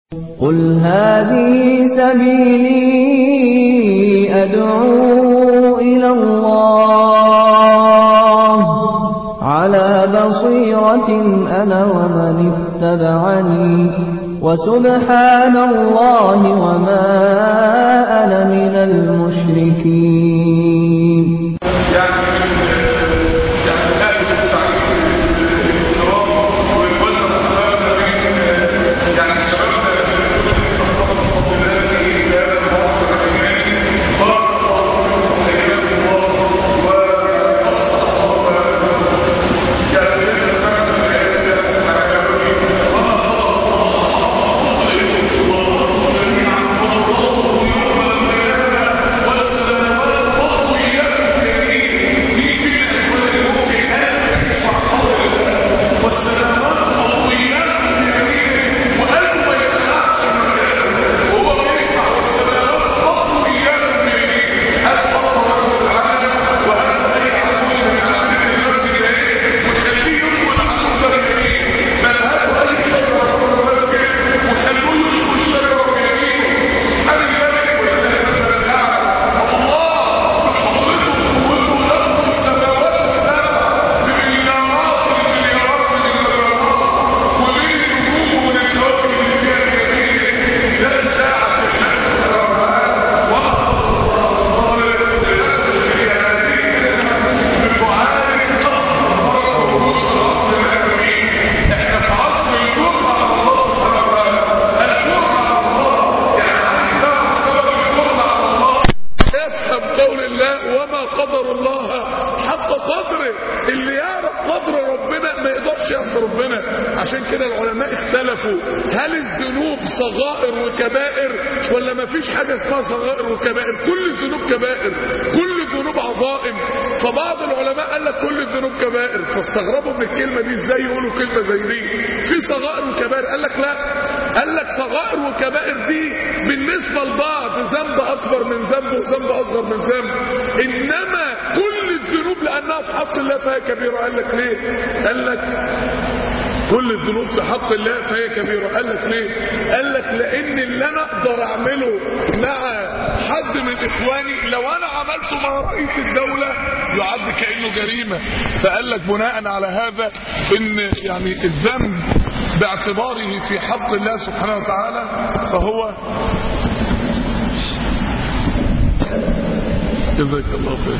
قُلْ هَٰذِهِ سَبِيلِي أَدْعُو إِلَى اللَّهِ ۚ عَلَىٰ بَصِيرَةٍ أَنَا وَمَنِ اتَّبَعَنِي ۖ وَسُبْحَانَ اللَّهِ وَمَا أَنَا مِنَ الْمُشْرِكِينَ مفيش حاجة اسمها صغائر وكبائر كل الذنوب كبائر كل الذنوب عظائم فبعض العلماء قال لك كل الذنوب كبائر فاستغربوا من الكلمة دي ازاي يقولوا كلمة زي دي في صغائر وكبائر قال لك لا قال لك صغائر وكبائر دي بالنسبة لبعض ذنب أكبر من ذنب وذنب أصغر من ذنب إنما كل الذنوب لأنها في حق الله فهي كبيرة قال لك ليه قال لك كل الذنوب في حق الله فهي كبيرة قال لك ليه قال لك لان اللي انا اقدر اعمله مع حد من اخواني لو انا عملته مع رئيس الدولة يعد كأنه جريمة فقال لك بناء على هذا ان يعني الذنب باعتباره في حق الله سبحانه وتعالى فهو جزاك الله خير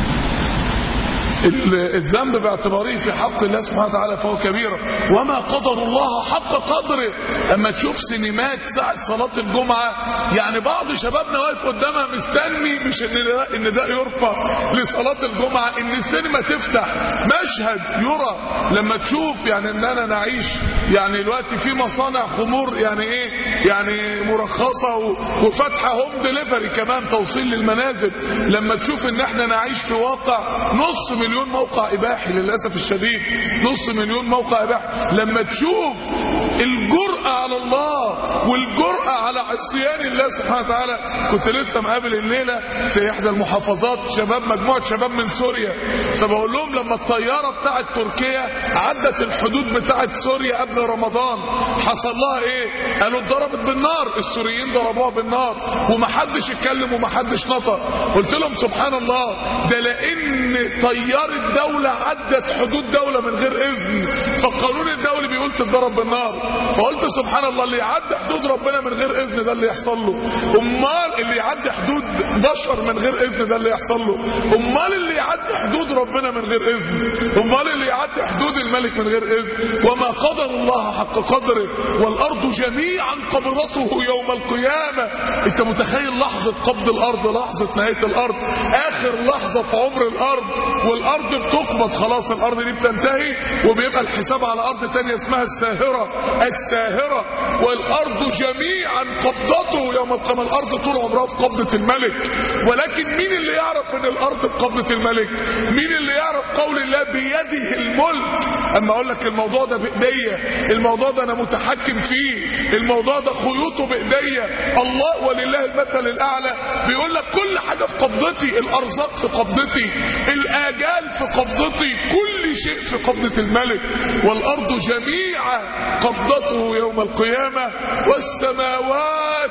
الذنب باعتباره في حق الله سبحانه وتعالى فهو كبيرة وما قدر الله حق قدره اما تشوف سينمات ساعة صلاة الجمعة يعني بعض شبابنا واقف قدامها مستني مش ان ده, إن ده يرفع لصلاة الجمعة ان السينما تفتح مشهد يرى لما تشوف يعني ان انا نعيش يعني دلوقتي في مصانع خمور يعني ايه يعني مرخصة وفاتحة هوم ديليفري كمان توصيل للمنازل لما تشوف ان احنا نعيش في واقع نص مليون مليون موقع إباحي للأسف الشديد نص مليون موقع إباحي لما تشوف الجرأة على الله والجرأة على عصيان الله سبحانه وتعالى كنت لسه مقابل الليلة في إحدى المحافظات شباب مجموعة شباب من سوريا فبقول لهم لما الطيارة بتاعت تركيا عدت الحدود بتاعت سوريا قبل رمضان حصل لها ايه قالوا اتضربت بالنار السوريين ضربوها بالنار ومحدش اتكلم ومحدش نطق قلت لهم سبحان الله ده لان طيار الدولة عدت حدود دولة من غير اذن فالقانون الدولي بيقول تتضرب بالنار فقلت سبحان الله اللي يعدي حدود ربنا من غير اذن ده اللي يحصل له امال اللي يعدي حدود بشر من غير اذن ده اللي يحصل له امال اللي يعدي حدود ربنا من غير اذن امال اللي يعدي حدود الملك من غير اذن وما قدر الله حق قدره والارض جميعا قبضته يوم القيامة انت متخيل لحظة قبض الارض لحظة نهاية الارض اخر لحظة في عمر الارض والارض بتقبض خلاص الارض دي بتنتهي وبيبقى الحساب على ارض تانية اسمها الساهرة الساهرة والارض جميعا قبضته يوم القيامة الارض طول عمرها في قبضة الملك ولكن مين اللي يعرف ان الارض بقبضة الملك مين اللي يعرف قول الله بيده الملك اما اقول لك الموضوع ده بايديا الموضوع ده انا متحكم فيه الموضوع ده خيوطه بايديا الله ولله المثل الاعلى بيقول لك كل حاجه في قبضتي الارزاق في قبضتي الاجال في قبضتي كل شيء في قبضه الملك والارض جميعا قبضته يوم القيامه والسماوات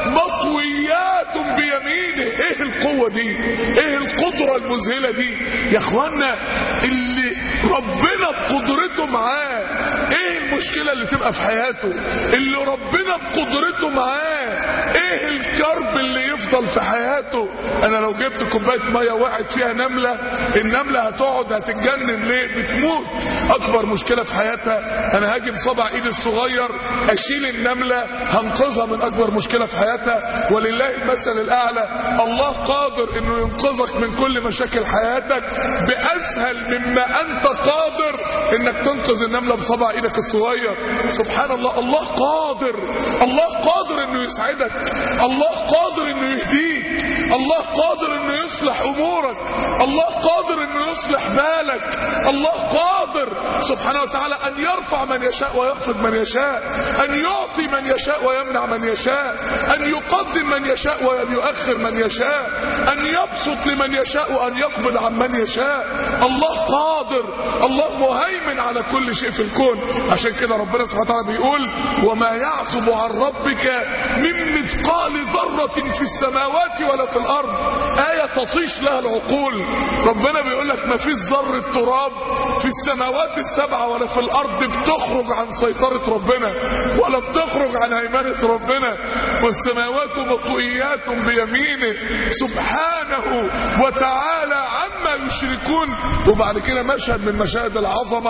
مطويات بيمينه ايه القوه دي ايه القدره المذهله دي يا اخوانا اللي ربنا بقدرته معاه ايه المشكله اللي تبقى في حياته اللي ربنا بقدرته معاه ايه الكرب اللي يفضل في حياته انا لو جبت كوبايه ميه وقعت فيها نمله النمله هتقعد هتتجنن ليه بتموت اكبر مشكله في حياتها انا هاجي بصبع ايدي الصغير اشيل النمله هنقذها من اكبر مشكله في حياتها ولله المثل الاعلى الله قادر انه ينقذك من كل مشاكل حياتك باسهل مما انت قادر انك تنقذ النمله بصبع ايدك الصغير سبحان الله الله قادر الله قادر انه يسعدك الله قادر انه يهديك الله قادر انه يصلح امورك الله قادر انه يصلح بالك الله قادر سبحانه وتعالى ان يرفع من يشاء ويخفض من يشاء ان يعطي من يشاء ويمنع من يشاء ان يقدم من يشاء وان يؤخر من يشاء ان يبسط لمن يشاء وان يقبض عن من يشاء الله قادر الله مهيمن على كل شيء في الكون عشان كده ربنا سبحانه وتعالى بيقول وما يعصب عن ربك من مثقال ذرة في السماوات ولا في الأرض آية تطيش لها العقول ربنا بيقول لك ما فيش ذرة تراب في السماوات السبعة ولا في الأرض بتخرج عن سيطرة ربنا ولا بتخرج عن هيمنة ربنا والسماوات مطوئيات بيمينه سبحانه وتعالى عما يشركون وبعد كده مشهد من مشاهد العظمة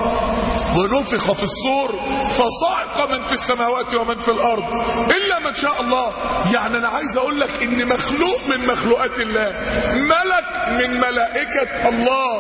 ونفخ في الصور فصعق من في السماوات ومن في الأرض إلا من شاء الله يعني أنا عايز أقول لك إن مخلوق من مخلوقات الله ملك من ملائكة الله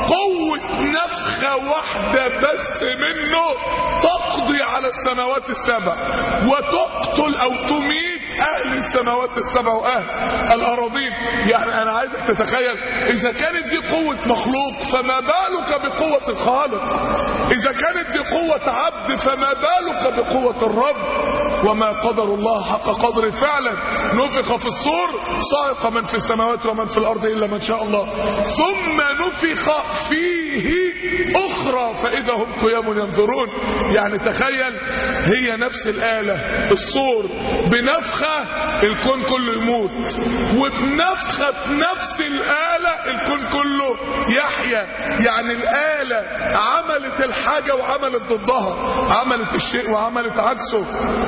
قوة نفخة واحدة بس منه تقضي على السماوات السبع وتقتل أو تميت أهل السماوات السبع وأهل الأراضين يعني أنا عايزك تتخيل إذا كانت دي قوة مخلوق فما بالك بقوة الخالق إذا كانت دي قوة عبد فما بالك بقوة الرب وما قدر الله حق قدره فعلا نفخ في الصور صائق من في السماوات ومن في الأرض إلا من شاء الله ثم نفخ فيه أخرى فإذا هم قيام ينظرون يعني تخيل هي نفس الآلة الصور بنفخة الكون كله يموت وبنفخة في نفس الآلة الكون كله يحيا يعني الآلة عملت الحاجة وعملت ضدها عملت الشيء وعملت عكسه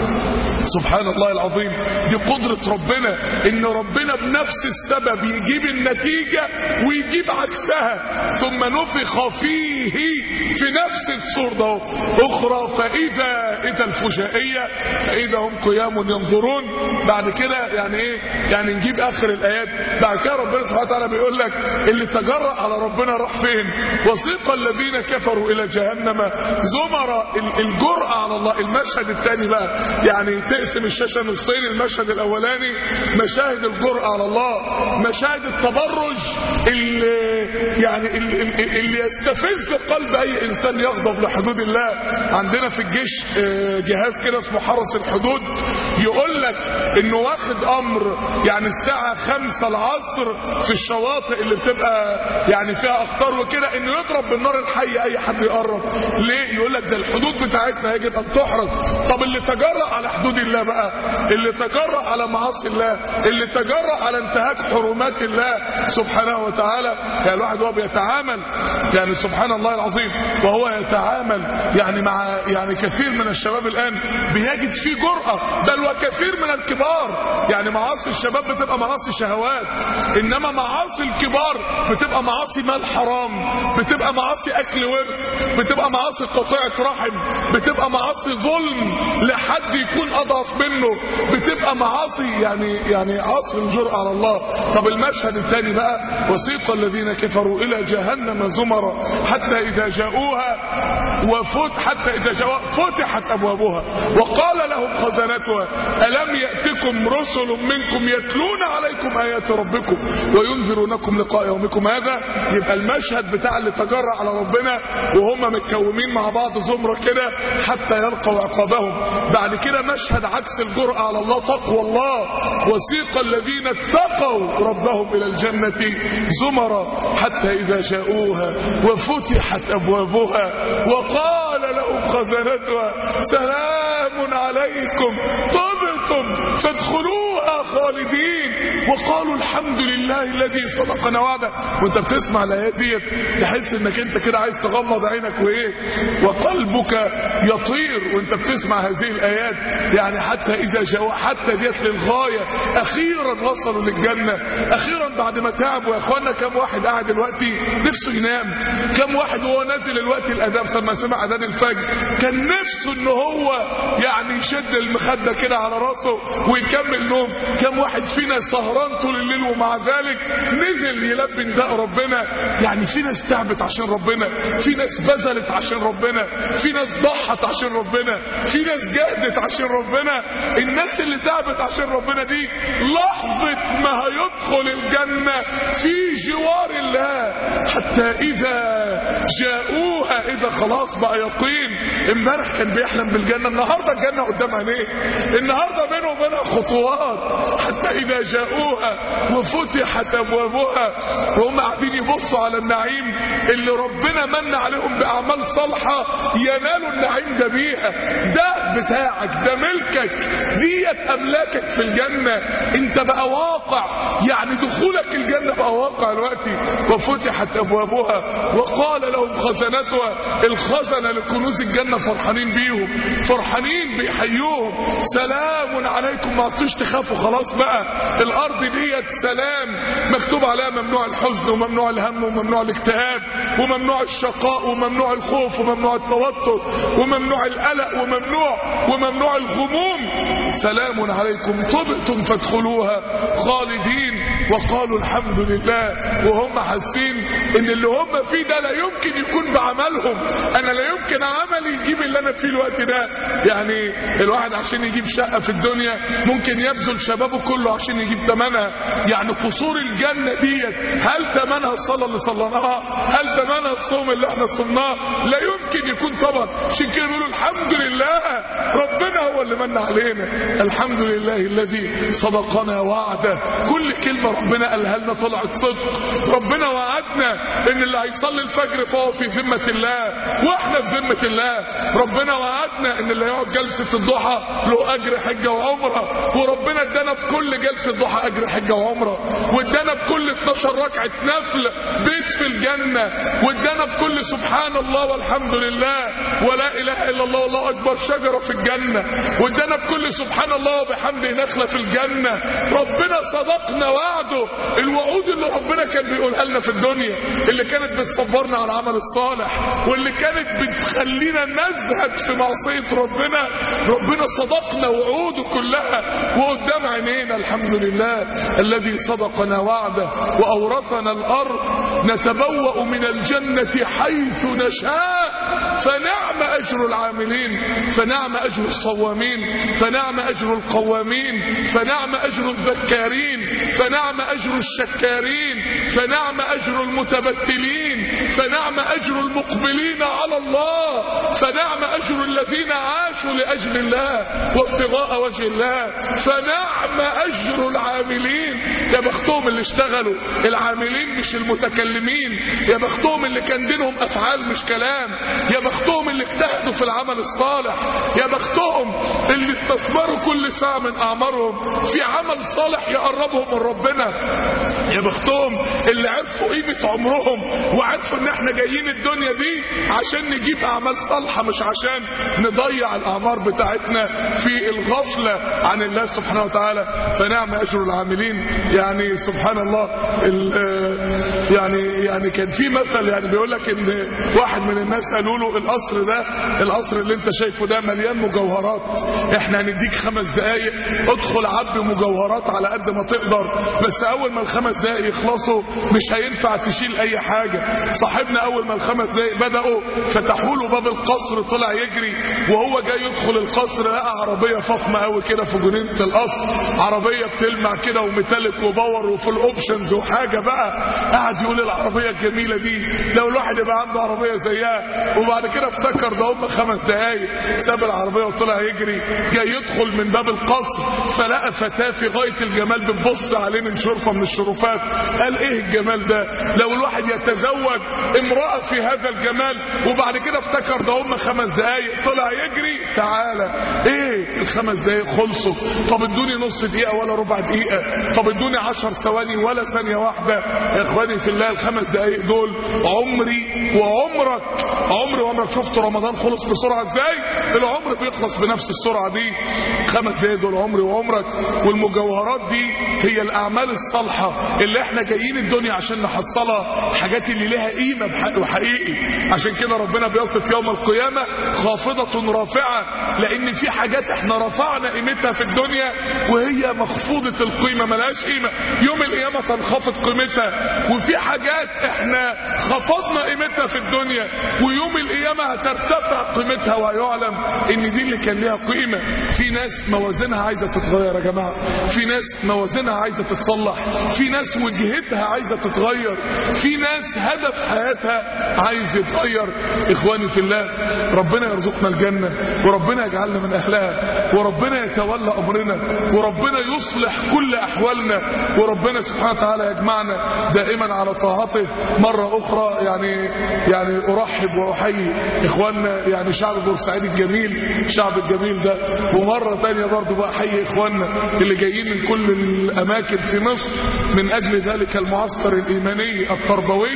سبحان الله العظيم دي قدرة ربنا ان ربنا بنفس السبب يجيب النتيجة ويجيب عكسها ثم نفخ فيه في نفس الصور ده اخرى فاذا اذا الفجائية فاذا هم قيام ينظرون بعد كده يعني ايه يعني نجيب اخر الايات بعد كده ربنا سبحانه وتعالى بيقول لك اللي تجرأ على ربنا راح فين وسيق الذين كفروا الى جهنم زمر الجرأة على الله المشهد الثاني بقى يعني تقسم الشاشة نصين المشهد الاولاني مشاهد الجرأة على الله مشاهد التبرج اللي يعني اللي, اللي يستفز قلب اي انسان يغضب لحدود الله عندنا في الجيش جهاز كده اسمه حرس الحدود يقول لك انه واخد امر يعني الساعة خمسة العصر في الشواطئ اللي بتبقى يعني فيها اخطار وكده انه يضرب بالنار الحية اي حد يقرب ليه يقول لك ده الحدود بتاعتنا يجب ان تحرس طب اللي تجرأ على حدود الله بقى اللي تجرأ على معاصي الله اللي تجرأ على انتهاك حرمات الله سبحانه وتعالى يعني الواحد وهو بيتعامل يعني سبحان الله العظيم وهو يتعامل يعني مع يعني كثير من الشباب الان بيجد فيه جرأة بل وكثير من الكبار يعني معاصي الشباب بتبقى معاصي شهوات انما معاصي الكبار بتبقى معاصي مال حرام بتبقى معاصي اكل ورث بتبقى معاصي قطيعة رحم بتبقى معاصي ظلم لحد يكون اضعف منه بتبقى معاصي يعني يعني عصر الجرأة على الله طب المشهد الثاني بقى وسيق الذين كفروا الى جهنم زمرا حتى اذا جاءوها وفت حتى اذا جاءوها فتحت ابوابها وقال لهم خزنتها الم ياتكم إليكم رسل منكم يتلون عليكم آيات ربكم وينذرونكم لقاء يومكم هذا يبقى المشهد بتاع اللي تجرأ على ربنا وهم متكومين مع بعض زمرة كده حتى يلقوا عقابهم بعد كده مشهد عكس الجرأة على الله تقوى الله وسيق الذين اتقوا ربهم إلى الجنة زمرا حتى إذا جاءوها وفتحت أبوابها وقال لهم خزنتها سلام عليكم طبتم فادخلوها خالدين وقالوا الحمد لله الذي صدقنا وعده وانت بتسمع الايات ديت تحس انك انت كده عايز تغمض عينك وايه وقلبك يطير وانت بتسمع هذه الايات يعني حتى اذا جاءوا حتى ديت للغايه اخيرا وصلوا للجنه اخيرا بعد ما تعبوا يا اخوانا كم واحد قاعد دلوقتي نفسه ينام كم واحد وهو نازل الوقت الاداب لما سمع اذان الفجر كان نفسه ان هو يعني يشد المخده كده على راسه ويكمل نوم كم واحد فينا سهران طول الليل ومع ذلك نزل يلبي نداء ربنا يعني في ناس تعبت عشان ربنا في ناس بذلت عشان ربنا في ناس ضحت عشان ربنا في ناس جهدت عشان ربنا الناس اللي تعبت عشان ربنا دي لحظة ما هيدخل الجنة في جوار الله حتى إذا جاءوها إذا خلاص بقى يقين امبارح كان بيحلم بالجنة النهاردة الجنة قدام عينيه النهاردة بينه وبينها خطوات حتى إذا جاءوها وفتحت أبوابها وهم قاعدين يبصوا على النعيم اللي ربنا من عليهم بأعمال صالحة ينالوا النعيم ده بيها ده بتاعك ده ملكك ديت أملاكك في الجنة انت بقى واقع يعني دخولك الجنة بقى واقع دلوقتي وفتحت أبوابها وقال لهم خزنتها الخزنة لكنوز الجنة فرحانين بيهم فرحانين بيحيوهم سلام عليكم ما عطوش تخافوا خلاص بقى الأرض ديت سلام مكتوب عليها ممنوع الحزن وممنوع الهم وممنوع الاكتئاب وممنوع الشقاء وممنوع الخوف وممنوع التوتر وممنوع القلق وممنوع وممنوع الغموم سلام عليكم طبتم فادخلوها خالدين وقالوا الحمد لله وهم حاسين ان اللي هم فيه ده لا يمكن يكون بعملهم انا لا يمكن عملي يجيب اللي انا فيه الوقت ده يعني الواحد عشان يجيب شقة في الدنيا ممكن يبذل شبابه كله عشان يجيب ثمنها يعني قصور الجنة ديت هل ثمنها الصلاة اللي صليناها هل ثمنها الصوم اللي احنا صمناه لا يمكن يكون طبعا عشان كده بيقولوا الحمد لله ربنا هو اللي من علينا الحمد لله الذي صدقنا وعده كل كلمة ربنا قالها لنا طلعت صدق ربنا وعدنا ان اللي هيصلي الفجر فهو في ذمة الله واحنا في ذمة الله ربنا وعدنا ان اللي هيقعد جلسة الضحى له اجر حجة وعمرة وربنا ادانا بكل جلسة ضحى اجر حجة وعمرة وادانا بكل 12 ركعة نفل بيت في الجنة وادانا بكل سبحان الله والحمد لله ولا اله الا الله والله اكبر شجرة في الجنة وادانا بكل سبحان الله وبحمده نخلة في الجنة ربنا صدقنا وعده الوعود اللي ربنا كان بيقولها لنا في الدنيا اللي كانت بتصبرنا على العمل الصالح واللي كانت بتخلينا نزهد في معصية ربنا ربنا صدقنا وعوده كلها وقدام عينينا الحمد لله الذي صدقنا وعده وأورثنا الأرض نتبوأ من الجنة حيث نشاء فنعم أجر العاملين فنعم أجر الصوامين فنعم أجر القوامين فنعم أجر الذكارين فنعم أجر الشكارين فنعم أجر المتبتلين فنعم أجر المقبلين على الله فنعم أجر الذين عاشوا لأجل الله وابتغاء وجه الله فنعم أجر العاملين يا بختهم اللي اشتغلوا العاملين مش المتكلمين يا بختهم اللي كان دينهم أفعال مش كلام يا بختهم اللي اجتهدوا في العمل الصالح يا بختهم اللي استثمروا كل ساعة من أعمارهم في عمل صالح يقربهم من ربنا يا بختهم اللي عرفوا قيمة عمرهم وعرفوا ان احنا جايين الدنيا دي عشان نجيب اعمال صالحة مش عشان نضيع الاعمار بتاعتنا في الغفلة عن الله سبحانه وتعالى فنعم اجر العاملين يعني سبحان الله يعني يعني كان في مثل يعني بيقول لك ان واحد من الناس قالوا له القصر ده القصر اللي انت شايفه ده مليان مجوهرات احنا هنديك خمس دقايق ادخل عبي مجوهرات على قد ما تقدر بس اول ما الخمس دقايق يخلصوا مش هينفع تشيل اي حاجة صاحبنا اول ما الخمس دقايق بداوا فتحوا له باب القصر طلع يجري وهو جاي يدخل القصر لقى عربيه فخمه قوي كده في جنينه القصر عربيه بتلمع كده وميتاليك وباور وفول اوبشنز وحاجه بقى قعد يقول العربيه الجميله دي لو الواحد يبقى عنده عربيه زيها وبعد كده افتكر ده هم خمس دقايق ساب العربيه وطلع يجري جاي يدخل من باب القصر فلقى فتاه في غايه الجمال بتبص عليه من شرفه من الشرفات قال ايه الجمال ده لو الواحد يتزوج امراه في هذا الجمال وبعد كده افتكر ده هم خمس دقايق طلع يجري تعالى ايه الخمس دقايق خلصوا طب ادوني نص دقيقه ولا ربع دقيقه طب ادوني عشر ثواني ولا ثانيه واحده يا اخواني في الله الخمس دقايق دول عمري وعمرك عمري وعمرك شفت رمضان خلص بسرعه ازاي العمر بيخلص بنفس السرعه دي خمس دقايق دول عمري وعمرك والمجوهرات دي هي الاعمال الصالحه اللي احنا جايين الدنيا عشان نحصلها حاجات اللي لها قيمه بحق وحقيقي عشان كده ربنا بيصف يوم القيامه خافضه رافعه لان في حاجات احنا رفعنا قيمتها في الدنيا وهي مخفوضه القيمه ملهاش قيمه يوم القيامه تنخفض قيمتها وفي حاجات احنا خفضنا قيمتها في الدنيا ويوم القيامه هترتفع قيمتها وهيعلم ان دي اللي كان ليها قيمه في ناس موازينها عايزه تتغير يا جماعه في ناس موازينها عايزه تتصلح في ناس وجهتها عايزه تتغير في ناس هدف حياتها عايز يتغير اخواني في الله ربنا يرزقنا الجنه وربنا يجعلنا من اهلها وربنا يتولى امرنا وربنا يصلح كل احوالنا وربنا سبحانه وتعالى يجمعنا دائما على طاعته مره اخرى يعني يعني ارحب واحيي اخواننا يعني شعب بورسعيد الجميل الشعب الجميل ده ومره ثانيه برضه بحيي اخواننا اللي جايين من كل الاماكن في مصر من اجل ذلك المعسكر الايماني التربوي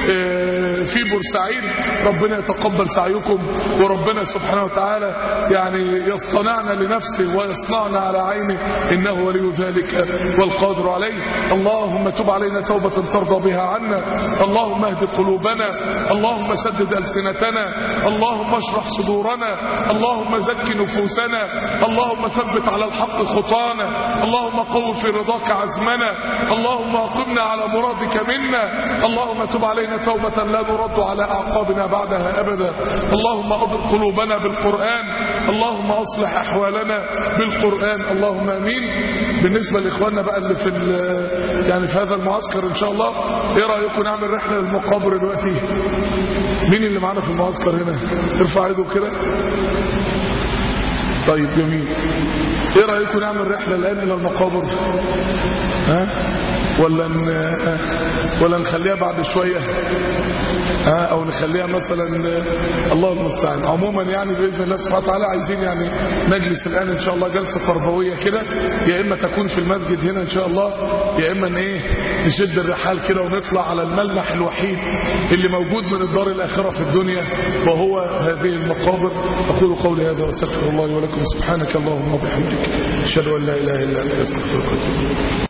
في بورسعيد ربنا يتقبل سعيكم وربنا سبحانه وتعالى يعني يصطنعنا لنفسه ويصنعنا على عينه انه ولي ذلك والقادر عليه اللهم تب علينا توبة ترضى بها عنا اللهم اهد قلوبنا اللهم سدد ألسنتنا اللهم اشرح صدورنا اللهم زك نفوسنا اللهم ثبت على الحق خطانا اللهم قو في رضاك عزمنا اللهم اقمنا على مرادك منا اللهم تب علينا توبة لا نرد على أعقابنا بعدها أبدا اللهم أضر قلوبنا بالقرآن اللهم أصلح أحوالنا بالقرآن اللهم أمين بالنسبة لإخواننا بقى اللي في يعني في هذا المعسكر إن شاء الله إيه رأيكم نعمل رحلة للمقابر دلوقتي مين اللي معانا في المعسكر هنا ارفع ايده كده طيب جميل ايه رايكم نعمل رحله الان الى المقابر ها ولا ن... ولا نخليها بعد شويه ها او نخليها مثلا الله المستعان عموما يعني باذن الله سبحانه وتعالى عايزين يعني نجلس الان ان شاء الله جلسه تربويه كده يا اما تكون في المسجد هنا ان شاء الله يا اما ايه نشد الرحال كده ونطلع على الملمح الوحيد اللي موجود من الدار الاخره في الدنيا وهو هذه المقابر اقول قولي هذا واستغفر الله ولكم سبحانك اللهم وبحمدك اشهد ان لا اله الا انت استغفرك واتوب